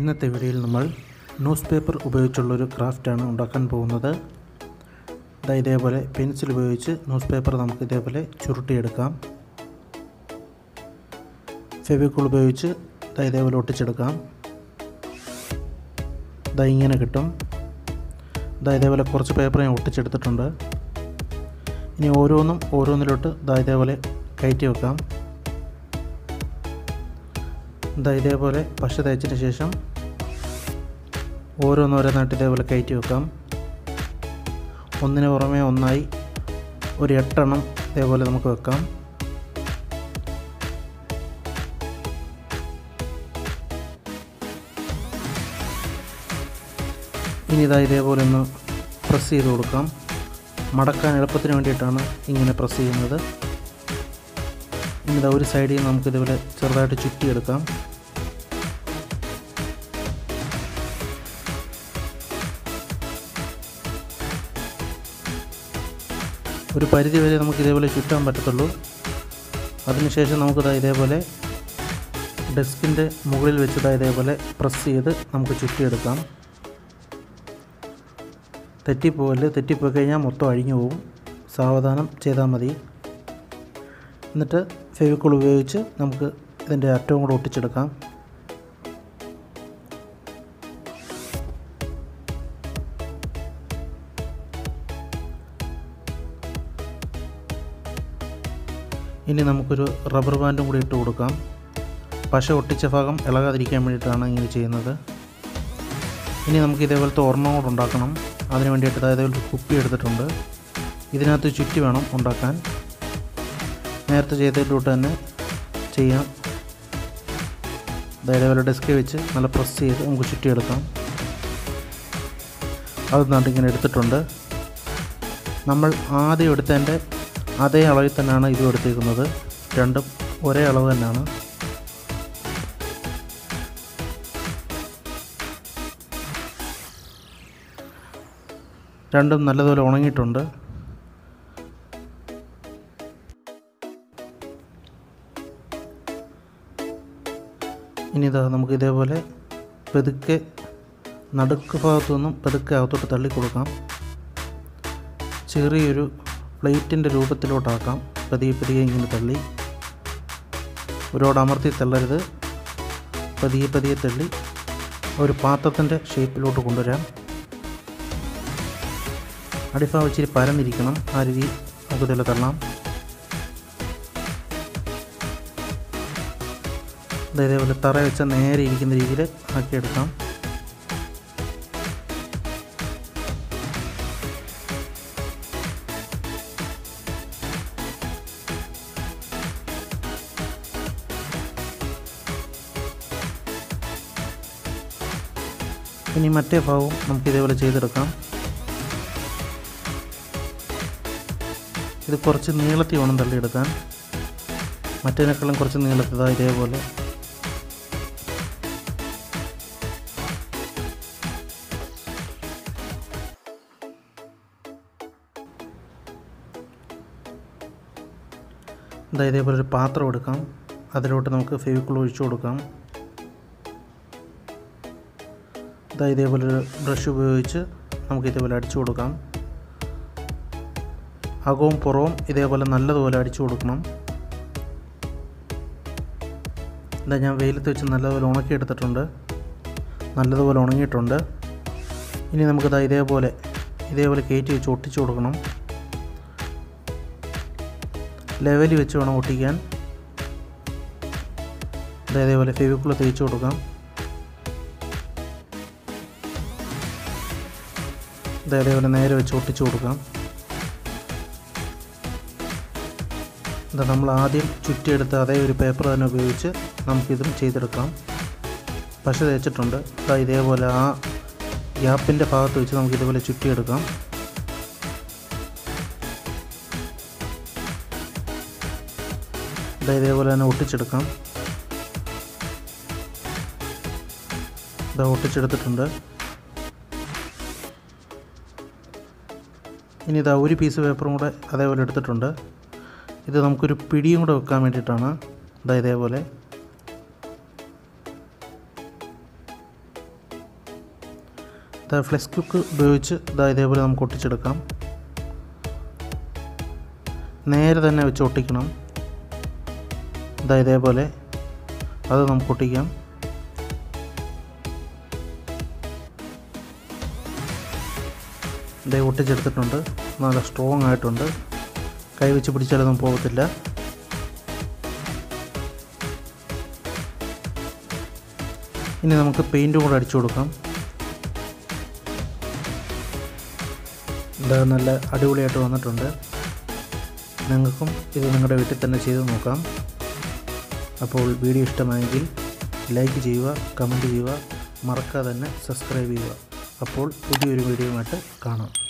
ഇന്നത്തെ വീഡിയോയിൽ നമ്മൾ ന്യൂസ് പേപ്പർ ഉപയോഗിച്ചുള്ളൊരു ക്രാഫ്റ്റാണ് ഉണ്ടാക്കാൻ പോകുന്നത് ദാ ഇതേപോലെ പെൻസിൽ ഉപയോഗിച്ച് ന്യൂസ് പേപ്പർ നമുക്ക് ഇതേപോലെ ചുരുട്ടിയെടുക്കാം ഫെവിക്കോൾ ഉപയോഗിച്ച് ദാ ഇതേപോലെ ഒട്ടിച്ചെടുക്കാം ദാ ഇങ്ങനെ കിട്ടും ദാ ഇതേപോലെ കുറച്ച് പേപ്പർ ഞാൻ ഒട്ടിച്ചെടുത്തിട്ടുണ്ട് ഇനി ഓരോന്നും ഓരോന്നിലോട്ട് ദാ ഇതേപോലെ കയറ്റി വെക്കാം ദാ ഇതേപോലെ പശ തേച്ചതിന് ശേഷം ഓരോന്നോരോന്നായിട്ട് ഇതേപോലെ കയറ്റി വെക്കാം ഒന്നിന് പുറമെ ഒന്നായി ഒരു എട്ടെണ്ണം ഇതേപോലെ നമുക്ക് വെക്കാം ഇനി ഇതാ ഇതേപോലെ ഒന്ന് പ്രസ് ചെയ്ത് കൊടുക്കാം മടക്കാൻ എളുപ്പത്തിന് വേണ്ടിയിട്ടാണ് ഇങ്ങനെ പ്രസ് ചെയ്യുന്നത് ഇനി ഇതാ ഒരു സൈഡിൽ നിന്ന് നമുക്ക് ഇതേപോലെ ചെറുതായിട്ട് ചുറ്റിയെടുക്കാം ഒരു പരിധി വരെ നമുക്ക് ഇതേപോലെ ചുറ്റാൻ പറ്റത്തുള്ളൂ അതിനുശേഷം നമുക്കിതാ ഇതേപോലെ ഡെസ്കിൻ്റെ മുകളിൽ വെച്ചതാ ഇതേപോലെ പ്രസ് ചെയ്ത് നമുക്ക് ചുറ്റിയെടുക്കാം തെറ്റിപ്പോകല് തെറ്റിപ്പോയി കഴിഞ്ഞാൽ മൊത്തം അഴിഞ്ഞു പോകും സാവധാനം ചെയ്താൽ മതി എന്നിട്ട് ഫെവിക്കോൾ ഉപയോഗിച്ച് നമുക്ക് ഇതിൻ്റെ അറ്റവും കൂടെ ഒട്ടിച്ചെടുക്കാം ഇനി നമുക്കൊരു റബ്ബർ ബാൻഡും കൂടി ഇട്ട് കൊടുക്കാം പശ ഒട്ടിച്ച ഭാഗം ഇളകാതിരിക്കാൻ വേണ്ടിയിട്ടാണ് ഇങ്ങനെ ചെയ്യുന്നത് ഇനി നമുക്ക് ഇതേപോലത്തെ ഒരെണ്ണം കൂടെ ഉണ്ടാക്കണം അതിന് വേണ്ടിയിട്ട് ഇതേപോലെ ഒരു കുപ്പി എടുത്തിട്ടുണ്ട് ഇതിനകത്ത് ചുറ്റി വേണം ഉണ്ടാക്കാൻ നേരത്തെ ചെയ്തതിലോട്ട് തന്നെ ചെയ്യാം ഇതേപോലെ ഡെസ്കിൽ വെച്ച് നല്ല പ്രസ് ചെയ്ത് നമുക്ക് ചുറ്റിയെടുക്കാം അത് നട്ട് ഇങ്ങനെ എടുത്തിട്ടുണ്ട് നമ്മൾ ആദ്യം എടുത്തതിൻ്റെ അതേ അളവിൽ തന്നെയാണ് ഇതും എടുത്തേക്കുന്നത് രണ്ടും ഒരേ അളവ് തന്നെയാണ് രണ്ടും നല്ലതുപോലെ ഉണങ്ങിയിട്ടുണ്ട് ഇനി ഇതാ നമുക്ക് ഇതേപോലെ പെതുക്കെ നടുക്ക് ഭാഗത്തു നിന്നും പെതുക്കെ അകത്തോട്ട് തള്ളി കൊടുക്കാം ചെറിയൊരു പ്ലേറ്റിൻ്റെ രൂപത്തിലോട്ടാക്കാം പതിയെ പതിയെ ഇങ്ങനെ തള്ളി ഒരുപാട് അമർത്തി തള്ളരുത് പതിയെ പതിയെ തള്ളി ഒരു പാത്രത്തിൻ്റെ ഷേപ്പിലോട്ട് കൊണ്ടുവരാം അടിഭാഗം ഇച്ചിരി പരന്നിരിക്കണം ആ രീതി നമുക്ക് ഇതിൽ തള്ളാം ഇതേപോലെ തറ വെച്ച നേരെ ഇരിക്കുന്ന രീതിയിൽ ആക്കിയെടുക്കാം ഇനി മറ്റേ ഭാഗവും നമുക്ക് ഇതേപോലെ ചെയ്തെടുക്കാം ഇത് കുറച്ച് നീളത്തിൽ വേണം തള്ളിയെടുക്കാൻ മറ്റേതിനേക്കാളും കുറച്ച് നീളത്തിൽ ഇതാ ഇതേപോലെ ഇതാ ഇതേപോലെ ഒരു പാത്രം എടുക്കാം അതിലോട്ട് നമുക്ക് ഫെവിക്കുൾ ഒഴിച്ചു കൊടുക്കാം ഇതാ ഇതേപോലെ ഒരു ബ്രഷ് ഉപയോഗിച്ച് നമുക്ക് ഇതേപോലെ അടിച്ചു കൊടുക്കാം അകവും പുറവും ഇതേപോലെ നല്ലതുപോലെ അടിച്ചു കൊടുക്കണം ഇതാ ഞാൻ വെയിലത്ത് വെച്ച് നല്ലതുപോലെ ഉണക്കിയെടുത്തിട്ടുണ്ട് നല്ലതുപോലെ ഉണങ്ങിയിട്ടുണ്ട് ഇനി നമുക്കിതാ ഇതേപോലെ ഇതേപോലെ കയറ്റി വെച്ച് ഒട്ടിച്ചു കൊടുക്കണം ലെവലിൽ വെച്ച് വേണം ഒട്ടിക്കാൻ ഇതേപോലെ ഫെവിക്കുള്ള തേച്ച് കൊടുക്കാം ഇതേപോലെ നേരെ വെച്ച് ഒട്ടിച്ചു കൊടുക്കാം എന്താ നമ്മൾ ആദ്യം ചുറ്റിയെടുത്ത അതേ ഒരു പേപ്പർ തന്നെ ഉപയോഗിച്ച് നമുക്കിതും ചെയ്തെടുക്കാം പശ തേച്ചിട്ടുണ്ട് ഇതാ ഇതേപോലെ ആ ഗ്യാപ്പിൻ്റെ ഭാഗത്ത് വെച്ച് നമുക്ക് ഇതേപോലെ ചുറ്റിയെടുക്കാം ഇതാ ഇതേപോലെ തന്നെ ഒട്ടിച്ചെടുക്കാം ഇതാ ഒട്ടിച്ചെടുത്തിട്ടുണ്ട് ഇനി ഇതാ ഒരു പീസ് പേപ്പറും കൂടെ അതേപോലെ എടുത്തിട്ടുണ്ട് ഇത് നമുക്കൊരു പിടിയും കൂടെ വെക്കാൻ വേണ്ടിയിട്ടാണ് ഇതാ ഇതേപോലെ ദാ ഫ്ലെക്സ് കുക്ക് ഉപയോഗിച്ച് ഇതാ ഇതേപോലെ നമുക്ക് ഒട്ടിച്ചെടുക്കാം നേരെ തന്നെ വെച്ച് ഒട്ടിക്കണം ഇതാ ഇതേപോലെ അത് നമുക്ക് ഒട്ടിക്കാം ഇതേ ഒട്ടിച്ചെടുത്തിട്ടുണ്ട് നല്ല സ്ട്രോങ് ആയിട്ടുണ്ട് കൈ വെച്ച് പിടിച്ചാലൊന്നും പോകത്തില്ല ഇനി നമുക്ക് പെയിൻറ്റും കൂടെ അടിച്ചു കൊടുക്കാം ഇത് നല്ല അടിപൊളിയായിട്ട് വന്നിട്ടുണ്ട് നിങ്ങൾക്കും ഇത് നിങ്ങളുടെ വീട്ടിൽ തന്നെ ചെയ്ത് നോക്കാം അപ്പോൾ വീഡിയോ ഇഷ്ടമായെങ്കിൽ ലൈക്ക് ചെയ്യുക കമൻറ്റ് ചെയ്യുക മറക്കാതെ തന്നെ സബ്സ്ക്രൈബ് ചെയ്യുക അപ്പോൾ പുതിയൊരു വീഡിയോയുമായിട്ട് കാണാം